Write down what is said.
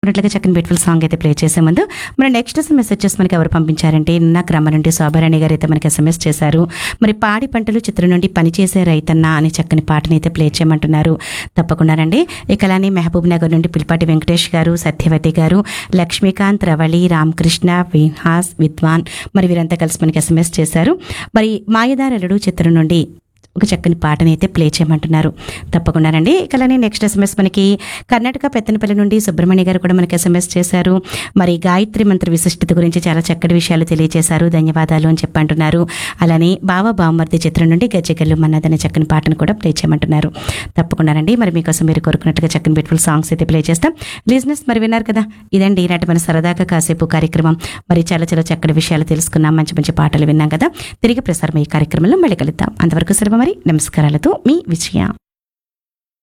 కోరుకున్నట్లుగా చక్కని beautiful song అయితే play చేసే ముందు మరి నెక్స్ట్ ఎస్ఎంఎస్ వచ్చేసి మనకి ఎవరు పంపించారంటే నిన్న గ్రామం నుండి శోభారాణి గారు అయితే మనకి ఎస్ఎంఎస్ చేశారు మరి పాడి పంటలు చిత్రం నుండి పనిచేసే రైతన్న అనే చక్కని పాటని అయితే ప్లే చేయమంటున్నారు తప్పకుండానండి ఇక అలానే మహబూబ్ నగర్ నుండి పిల్పాటి వెంకటేష్ గారు సత్యవతి గారు లక్ష్మీకాంత్ రవళి రామకృష్ణ విహాస్ విద్వాన్ మరి వీరంతా కలిసి మనకి ఎస్ఎంఎస్ చేశారు మరి మాయదారలుడు చిత్రం నుండి ఒక చక్కని పాటని అయితే ప్లే చేయమంటున్నారు తప్పకుండానండి ఇక అలానే నెక్స్ట్ ఎస్ఎంఎస్ మనకి కర్ణాటక పెత్తనపల్లి నుండి సుబ్రహ్మణ్య గారు కూడా మనకి ఎస్ఎంఎస్ చేశారు మరి గాయత్రి మంత్ర విశిష్టత గురించి చాలా చక్కటి విషయాలు తెలియజేశారు ధన్యవాదాలు అని చెప్పంటున్నారు అలానే బావ బావమర్ది చిత్రం నుండి గజ్జెగల్లు మన్నదనే చక్కని పాటను కూడా ప్లే చేయమంటున్నారు తప్పకుండానండి మరి మీకోసం మీరు కోరుకున్నట్టుగా చక్కని బ్యూటిఫుల్ సాంగ్స్ అయితే ప్లే చేస్తాం లిజినెస్ మరి విన్నారు కదా ఇదండి ఈనాటి మన సరదాగా కాసేపు కార్యక్రమం మరి చాలా చాలా చక్కటి విషయాలు తెలుసుకున్నాం మంచి మంచి పాటలు విన్నాం కదా తిరిగి ప్రసారం ఈ కార్యక్రమంలో మళ్ళీ కలుద్దాం అంతవరకు సెలవు మరి నమస్కారాలతో మీ విజయ